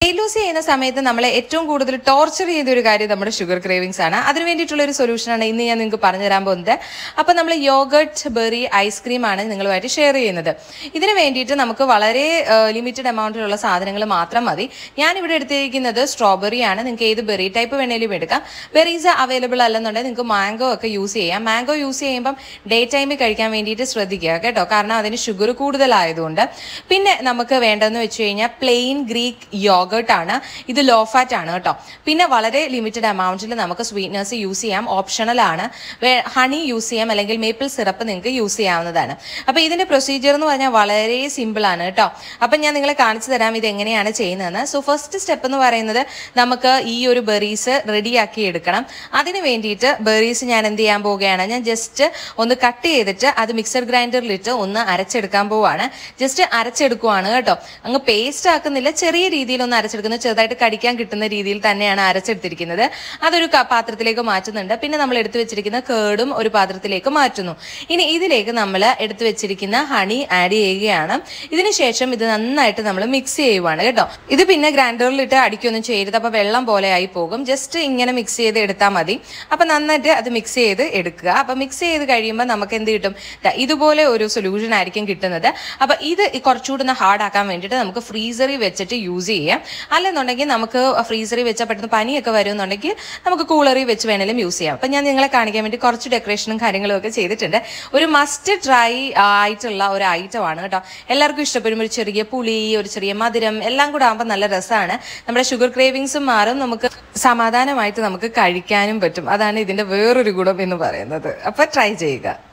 wait loose ചെയ്യുന്ന സമയത്ത് നമ്മളെ ഏറ്റവും കൂടുതൽ ടോർച്ചർ ചെയ്ത ഒരു കാര്യം നമ്മുടെ ഷുഗർ ക്രേവിങ്സ് ആണ് അതിന് വേണ്ടിയിട്ടുള്ള ഒരു സൊല്യൂഷനാണ് ഇന്ന് ഞാൻ നിങ്ങൾക്ക് പറഞ്ഞുതരാൻ പോകുന്നത് അപ്പോൾ നമ്മൾ യോഗർട്ട് ബെറി ഐസ്ക്രീം ആണ് നിങ്ങളുമായിട്ട് ഷെയർ ചെയ്യുന്നത് ഇതിന് വേണ്ടിയിട്ട് നമുക്ക് വളരെ ലിമിറ്റഡ് എമൗണ്ടിലുള്ള സാധനങ്ങൾ മാത്രം മതി ഞാൻ ഇവിടെ എടുത്തിരിക്കുന്നത് സ്ട്രോബെറി ആണ് നിങ്ങൾക്ക് ഏത് ബെറി ടൈപ്പ് വേണേലും എടുക്കാം ബെറീസ് അവൈലബിൾ അല്ലെന്നുണ്ടെങ്കിൽ നിങ്ങൾക്ക് മാംഗോ ഒക്കെ യൂസ് ചെയ്യാം മാംഗോ യൂസ് ചെയ്യുമ്പം ഡേ ടൈമിൽ കഴിക്കാൻ വേണ്ടിയിട്ട് ശ്രദ്ധിക്കുക കേട്ടോ കാരണം അതിന് ഷുഗർ കൂടുതലായതുകൊണ്ട് പിന്നെ നമുക്ക് വേണ്ടതെന്ന് വെച്ച് കഴിഞ്ഞാൽ പ്ലെയിൻ ഗ്രീക്ക് യോഗർട്ട് ആണ് ഇത് ലോ ഫാറ്റ് ആണ് കേട്ടോ പിന്നെ വളരെ ലിമിറ്റഡ് എമൗണ്ടിൽ നമുക്ക് സ്വീറ്റ്നസ് യൂസ് ചെയ്യാം ഓപ്ഷണൽ ആണ് ഹണി യൂസ് ചെയ്യാം അല്ലെങ്കിൽ മേപ്പിൾ സിറപ്പ് നിങ്ങൾക്ക് യൂസ് ചെയ്യാവുന്നതാണ് അപ്പോൾ ഇതിന്റെ പ്രൊസീജിയർ എന്ന് പറഞ്ഞാൽ വളരെ സിമ്പിൾ ആണ് കേട്ടോ അപ്പം ഞാൻ നിങ്ങളെ കാണിച്ചു തരാം ഇത് എങ്ങനെയാണ് ചെയ്യുന്നതെന്ന് സോ ഫസ്റ്റ് സ്റ്റെപ്പ് എന്ന് പറയുന്നത് നമുക്ക് ഈ ഒരു ബെറീസ് റെഡിയാക്കി എടുക്കണം അതിന് വേണ്ടിയിട്ട് ബെറീസ് ഞാൻ എന്ത് ചെയ്യാൻ പോവുകയാണ് ഞാൻ ജസ്റ്റ് ഒന്ന് കട്ട് ചെയ്തിട്ട് അത് മിക്സർ ഗ്രൈൻഡറിലിട്ട് ഒന്ന് അരച്ചെടുക്കാൻ പോവാണ് ജസ്റ്റ് അരച്ചെടുക്കുവാണ് കേട്ടോ അങ്ങ് പേസ്റ്റ് ആക്കുന്നില്ല ചെറിയ രീതിയിൽ ഒന്ന് അരച്ചെടുക്കുന്നത് ചെറുതായിട്ട് കടിക്കാൻ കിട്ടുന്ന രീതിയിൽ തന്നെയാണ് അരച്ചെടുത്തിരിക്കുന്നത് അതൊരു ക- പാത്രത്തിലേക്ക് മാറ്റുന്നുണ്ട് പിന്നെ നമ്മൾ എടുത്തു വെച്ചിരിക്കുന്ന കേടും ഒരു പാത്രത്തിലേക്ക് മാറ്റുന്നു ഇനി ഇതിലേക്ക് നമ്മൾ എടുത്തു വെച്ചിരിക്കുന്ന ഹണി ആഡ് ചെയ്യുകയാണ് ഇതിനുശേഷം ഇത് നന്നായിട്ട് നമ്മൾ മിക്സ് ചെയ്യുവാണ് കേട്ടോ ഇത് പിന്നെ ഗ്രൈൻഡറിലിട്ട് അടിക്കൊന്നും ചെയ്യരുത് അപ്പൊ വെള്ളം പോലെ ആയി പോകും ജസ്റ്റ് ഇങ്ങനെ മിക്സ് ചെയ്ത് എടുത്താൽ മതി അപ്പൊ നന്നായിട്ട് അത് മിക്സ് ചെയ്ത് എടുക്കുക അപ്പൊ മിക്സ് ചെയ്ത് കഴിയുമ്പോൾ നമുക്ക് എന്ത് കിട്ടും ദാ ഇതുപോലെ ഒരു സൊല്യൂഷൻ ആയിരിക്കും കിട്ടുന്നത് അപ്പൊ ഇത് കുറച്ചുകൂടി ഒന്ന് ഹാർഡ് ആക്കാൻ വേണ്ടിയിട്ട് നമുക്ക് ഫ്രീസറിൽ വെച്ചിട്ട് യൂസ് ചെയ്യാം അല്ലെന്നുണ്ടെങ്കിൽ നമുക്ക് ഫ്രീസറിൽ വെച്ചാൽ പെട്ടെന്ന് പനിയൊക്കെ വരുമെന്നുണ്ടെങ്കിൽ നമുക്ക് കൂളറിൽ വെച്ച് വേണേലും യൂസ് ചെയ്യാം അപ്പൊ ഞാൻ നിങ്ങളെ കാണിക്കാൻ വേണ്ടി കുറച്ച് ഡെക്കറേഷനും കാര്യങ്ങളും ഒക്കെ ചെയ്തിട്ടുണ്ട് ഒരു മസ്റ്റ് ട്രൈ ആയിട്ടുള്ള ഒരു ഐറ്റം ആണ് കേട്ടോ എല്ലാവർക്കും ഇഷ്ടപ്പെടും ഒരു ചെറിയ പുളി ഒരു ചെറിയ മധുരം എല്ലാം കൂടെ ആകുമ്പോൾ നല്ല രസമാണ് നമ്മുടെ ഷുഗർ ക്രേവിങ്സും മാറും നമുക്ക് സമാധാനമായിട്ട് നമുക്ക് കഴിക്കാനും പറ്റും അതാണ് ഇതിന്റെ വേറൊരു ഗുണം എന്ന് പറയുന്നത് അപ്പൊ ട്രൈ ചെയ്യുക